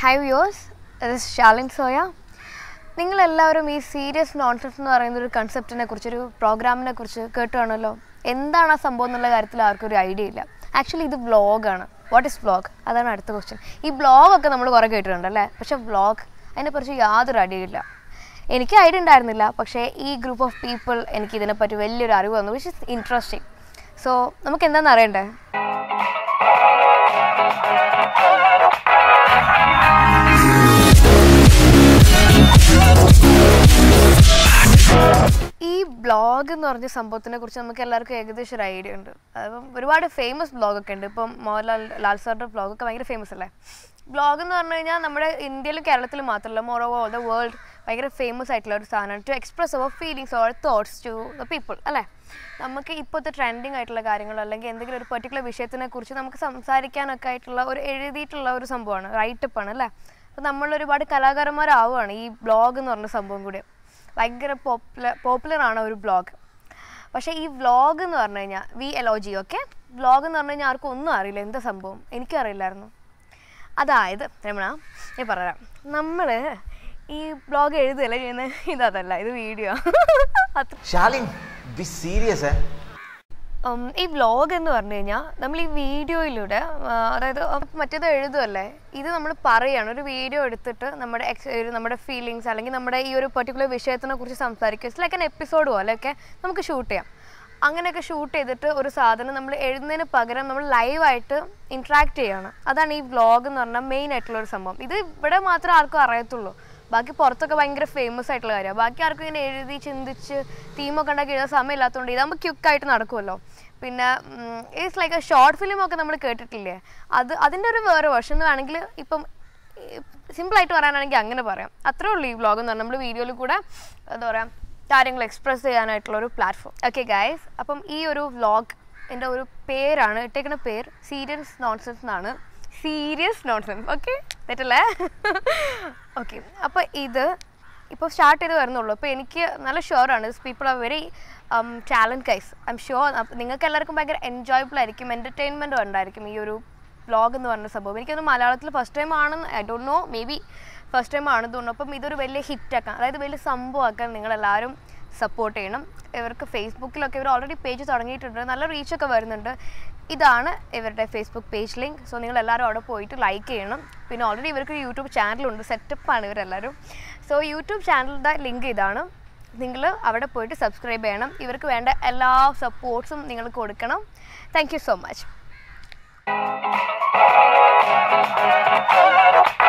hi viewers ഇത് Shaalin soya നിങ്ങളെല്ലാവരും ഈ സീരിയസ് നോൺസെൻസ് എന്ന് പറയുന്ന ഒരു കൺസെപ്റ്റിനെ കുറിച്ച് ഒരു പ്രോഗ്രാമിനെ കുറിച്ച് കേട്ടുകാണല്ലോ എന്താണ് ആ സംഭവം എന്നുള്ള കാര്യത്തിൽ ആർക്കും ഒരു ഐഡിയ ഇല്ല ആക്ച്വലി ഇത് വ്ളോഗാണ് വാട്ട് ഇസ് വ്ളോഗ് അതാണ് അടുത്ത ക്വസ്റ്റ്യൻ ഈ വ്ളോഗൊക്കെ നമ്മൾ കുറേ കേട്ടിട്ടുണ്ട് അല്ലേ പക്ഷേ വ്ളോഗ് അതിനെക്കുറിച്ച് യാതൊരു ഐഡിയ ഇല്ല എനിക്ക് ഐഡിയ ഉണ്ടായിരുന്നില്ല പക്ഷേ ഈ ഗ്രൂപ്പ് ഓഫ് പീപ്പിൾ എനിക്ക് ഇതിനെപ്പറ്റി വലിയൊരു അറിവ് തന്നു വിച്ച് ഇസ് ഇൻട്രസ്റ്റിംഗ് സോ നമുക്ക് എന്താണെന്ന് അറിയണ്ടേ ഈ ബ്ലോഗ് എന്ന് പറഞ്ഞ സംഭവത്തിനെ കുറിച്ച് നമുക്ക് എല്ലാവർക്കും ഏകദേശം ഒരു ഐഡിയ ഉണ്ട് അപ്പം ഒരുപാട് ഫേമസ് ബ്ലോഗൊക്കെ ഉണ്ട് ഇപ്പം മോഹൻലാൽ ലാൽ സാറിൻ്റെ ബ്ലോഗൊക്കെ ഭയങ്കര ഫേമസ് അല്ലേ ബ്ലോഗ് എന്ന് പറഞ്ഞു കഴിഞ്ഞാൽ നമ്മുടെ ഇന്ത്യയിലും കേരളത്തിലും മാത്രമല്ല more over all the world ഭയങ്കര ഫേമസ് ആയിട്ടുള്ള ഒരു സാധനമാണ് ടു എക്സ്പ്രസ് അവർ feelings or thoughts to the people അല്ലേ നമുക്ക് ഇപ്പോഴത്തെ ട്രെൻഡിങ് ആയിട്ടുള്ള കാര്യങ്ങൾ അല്ലെങ്കിൽ എന്തെങ്കിലും ഒരു പെർട്ടിക്കുലർ വിഷയത്തിനെ കുറിച്ച് നമുക്ക് സംസാരിക്കാനൊക്കെ ആയിട്ടുള്ള ഒരു എഴുതിയിട്ടുള്ള ഒരു സംഭവമാണ് റൈറ്റപ്പ് ആണ് അല്ലേ അപ്പോൾ നമ്മൾ ഒരുപാട് കലാകാരന്മാരാവുകയാണ് ഈ ബ്ലോഗ് എന്ന് പറഞ്ഞ സംഭവം കൂടി ഭയങ്കര പോപ്പുലർ പോപ്പുലർ ആണ് ഒരു ബ്ലോഗ് പക്ഷേ ഈ വ്ളോഗ് എന്ന് പറഞ്ഞു കഴിഞ്ഞാൽ V L O G okay vlog എന്ന് പറഞ്ഞു കഴിഞ്ഞാൽ ആർക്കും ഒന്നും അറിയില്ല എന്താ സംഭവം എനിക്കും അറിയില്ലായിരുന്നു അതായത് രമണ ഞാൻ പറയാം നമ്മൾ ഈ ബ്ലോഗ് എഴുതുകയല്ല ചെയ്യുന്നത് ഇതല്ല ഇത് വീഡിയോ അത്ര ശാലിൻ ബി സീരിയസ് ഏ ഉം, ഈ വ്ലോഗ് എന്ന് പറഞ്ഞു കഴിഞ്ഞാൽ നമ്മൾ ഈ വീഡിയോയിലൂടെ ആ, അതായത് മറ്റേത് എഴുതുമല്ലേ ഇത് നമ്മൾ പറയാണ് ഒരു വീഡിയോ എടുത്തിട്ട് നമ്മുടെ ex- ഒരു നമ്മുടെ ഫീലിങ്സ് അല്ലെങ്കിൽ നമ്മുടെ ഈ ഒരു പെർട്ടിക്കുലർ വിഷയത്തിനെ കുറിച്ച് സംസാരിക്കുക ഇറ്റ്സ് ലൈക്ക് എൻ എപ്പിസോഡ് പോലെയൊക്കെ നമുക്ക് ഷൂട്ട് ചെയ്യാം അങ്ങനെയൊക്കെ ഷൂട്ട് ചെയ്തിട്ട് ഒരു സാധനം നമ്മൾ എഴുതുന്നതിന് പകരം നമ്മൾ ലൈവായിട്ട് ഇൻട്രാക്ട് ചെയ്യാണ് അതാണ് ഈ വ്ലോഗ് എന്ന് പറഞ്ഞാൽ മെയിൻ ആയിട്ടുള്ള ഒരു സംഭവം ഇത് ഇവിടെ മാത്രമേ ആർക്കും അറിയത്തുള്ളൂ ബാക്കി പുറത്തൊക്കെ ഭയങ്കര ഫേമസ് ആയിട്ടുള്ള കാര്യമാണ് ബാക്കി ആർക്കും ഇങ്ങനെ എഴുതി ചിന്തിച്ച് തീമൊക്കെ ഉണ്ടാക്കി എഴുതാൻ സമയമില്ലാത്തതുകൊണ്ട് ഇതാകുമ്പോൾ ക്യുക്കായിട്ട് നടക്കുമല്ലോ പിന്നെ ഇറ്റ്സ് ലൈക്ക് ഷോർട്ട് ഫിലിം ഒക്കെ നമ്മൾ കേട്ടിട്ടില്ലേ അത് അതിൻ്റെ ഒരു വേറെ വേർഷൻ വേണമെങ്കിൽ ഇപ്പം സിമ്പിളായിട്ട് പറയാനാണെങ്കിൽ അങ്ങനെ പറയാം അത്രേ ഉള്ളൂ ഈ വ്ളോഗ് എന്ന് പറഞ്ഞാൽ നമ്മൾ വീഡിയോയിൽ കൂടെ എന്താ പറയുക കാര്യങ്ങൾ എക്സ്പ്രസ് ചെയ്യാനായിട്ടുള്ള ഒരു പ്ലാറ്റ്ഫോം ഓക്കെ ഗൈസ് അപ്പം ഈ ഒരു വ്ളോഗ് എൻ്റെ ഒരു പേരാണ് ഇട്ടേക്കുന്ന പേര് സീരിയസ് നോൺസെൻസ് എന്നാണ് സീരിയസ് നോൺസെൻസ് ഓക്കെ തെറ്റല്ലേ ഓക്കെ അപ്പോൾ ഇത് ഇപ്പോൾ സ്റ്റാർട്ട് ചെയ്ത് വരുന്നുള്ളൂ അപ്പോൾ എനിക്ക് നല്ല ഷുവറാണ് people are very talent guys I M sure നിങ്ങൾക്ക് എല്ലാവർക്കും ഭയങ്കര എൻജോയബിൾ ആയിരിക്കും എൻ്റർടൈൻമെൻറ്റും ഉണ്ടായിരിക്കും ഈ ഒരു വ്ളോഗ് എന്ന് പറഞ്ഞ സംഭവം എനിക്കൊന്ന് മലയാളത്തിൽ ഫസ്റ്റ് ടൈം ആണെന്ന് I don't know maybe first time ആണെന്ന് തോന്നുന്നു അപ്പം ഇതൊരു വലിയ ഹിറ്റാക്കാൻ അതായത് വലിയ സംഭവമാക്കാൻ നിങ്ങളെല്ലാവരും സപ്പോർട്ട് ചെയ്യണം ഇവർക്ക് ഫേസ്ബുക്കിലൊക്കെ ഇവർ ഓൾറെഡി പേജ് തുടങ്ങിയിട്ടുണ്ട് നല്ല റീച്ചൊക്കെ വരുന്നുണ്ട് ഇതാണ് ഇവരുടെ ഫേസ്ബുക്ക് പേജ് ലിങ്ക് സോ നിങ്ങൾ എല്ലാവരും അവിടെ പോയിട്ട് ലൈക്ക് ചെയ്യണം പിന്നെ ഓൾറെഡി ഇവർക്ക് യൂട്യൂബ് ചാനലുണ്ട് സെറ്റപ്പാണ് ഇവരെല്ലാവരും സോ യൂട്യൂബ് ചാനലിൻ്റെ ലിങ്ക് ഇതാണ് നിങ്ങൾ അവിടെ പോയിട്ട് സബ്സ്ക്രൈബ് ചെയ്യണം ഇവർക്ക് വേണ്ട എല്ലാ സപ്പോർട്ട്സും നിങ്ങൾ കൊടുക്കണം താങ്ക് യു സോ മച്ച്